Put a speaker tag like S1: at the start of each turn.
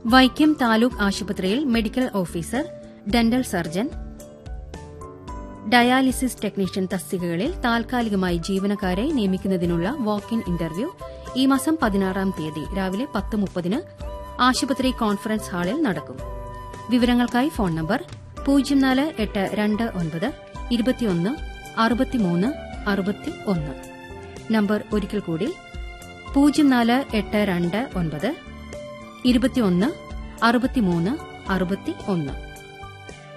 S1: വൈക്കം താലൂക്ക് ആശുപത്രിയിൽ medical officer dental surgeon dialysis technician തസ്തികകളിൽ താൽക്കാലികമായി ജീവനക്കാരെ നിയമിക്കുന്നതിനുള്ള വാക്ക് ഇൻ ഇന്റർവ്യൂ ഈ മാസം പതിനാറാം തീയതി രാവിലെ പത്ത് മുപ്പതിന് ആശുപത്രി കോൺഫറൻസ് ഹാളിൽ നടക്കും വിവരങ്ങൾക്കായി ഫോൺ നമ്പർ പൂജ്യം നാല് എട്ട് രണ്ട് ഒൻപത് ഇരുപത്തിയൊന്ന് അറുപത്തിമൂന്ന് അറുപത്തി ഒന്ന് നമ്പർ ഒരിക്കൽ കൂടി പൂജ്യം നാല് എട്ട് രണ്ട് ഒൻപത് ഇരുപത്തിയൊന്ന് അറുപത്തിമൂന്ന് അറുപത്തി ഒന്ന്